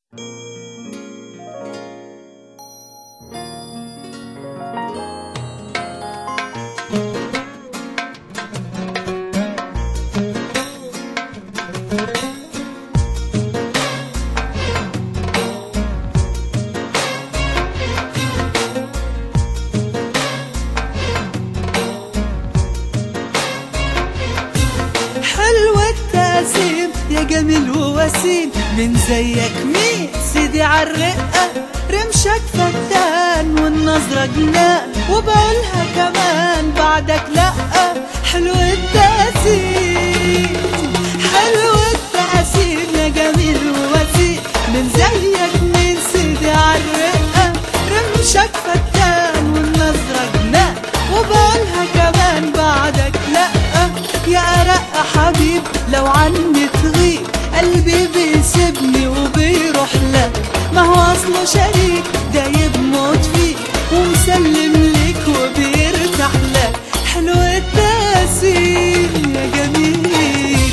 حلوة التقسيم يا جميل ووسيم من زيك مين سيدي عالرقة رمشك فتان والنظرة جنان وبقولها كمان بعدك لأ حلوة التقسيم حلوة التقسيم يا جميل ووسيم من زيك مين سيدي عالرقة رمشك فتان والنظرة جنان وبقولها كمان بعدك لأ يا أرق حبيب لو عني تغيب قلبي بيسيبني وبيروح لك ما هو أصله شريك ده يموت فيك ومسلم لك وبيرتاح لك حلو التأثير يا جميل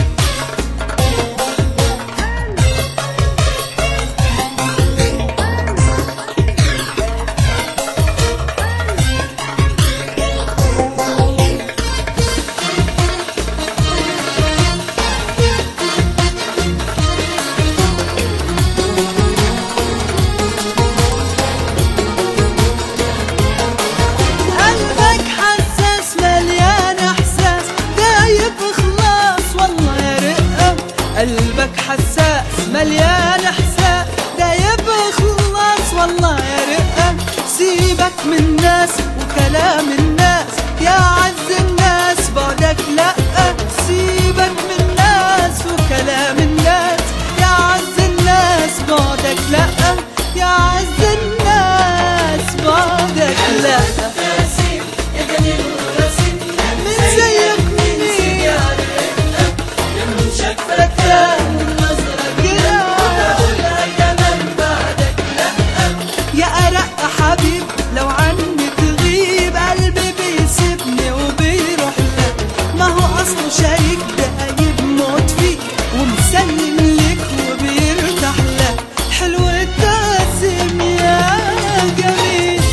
قلبك حساس مليان احساس دايب خلاص والله يا رقه قلبك حساس مليان احساس دايب خلاص والله يا رقه سيبك من الناس وكلام الناس يا عز الناس بعدك لا سيبك من الناس وكلام الناس يا عز الناس بعدك لا يا عز الناس بعدك لا من زيك منين فتان يا أرق حبيب لو عني تغيب قلبي بيسيبني وبيروح لك ما هو أصله شريك ده يموت فيك ومسلم لك وبيرتاح لك حلو التقسيم يا جميل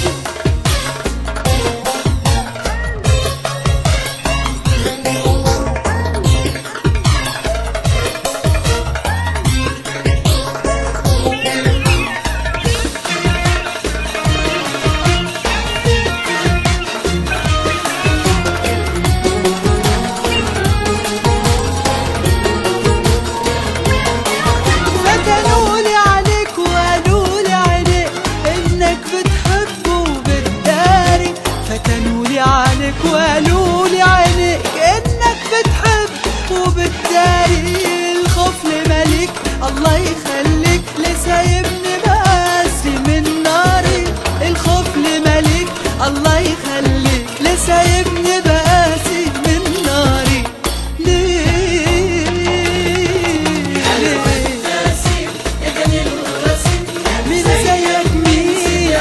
فتنولي عليك وقالولي عليك انك بتحبه وبتداري فتنولي عليك وقالولي عليك انك بتحب وبتداري الخوف لملك الله يخليك لسايبني باسي من ناري الخوف لملك الله يخليك لسايبني باسي من ناري ليه ليه من زيك مين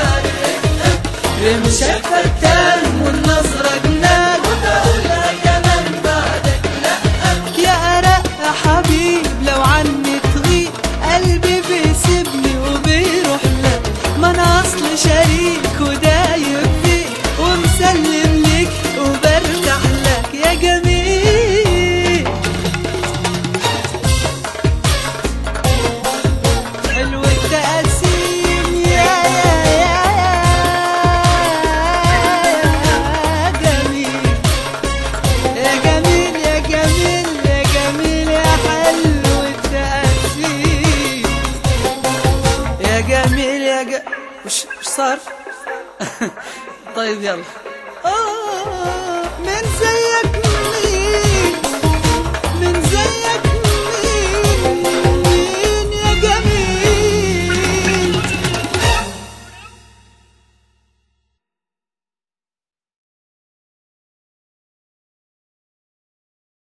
رمشك فتان والنظرة جنان وبقولها كمان بعدك لا يا أرق حبيب لو عني تغيب قلبي بيسيبني وبيروح لك ما أنا أصل شريك ودايب فيك ومسلم لك وبرتاح لك يا جميل حلو التقسيم يا يا يا جميل يا جميل يا جميل يا جميل يا حلو التقسيم يا جميل يا ج... وش وش صار؟ طيب يلا آه من زي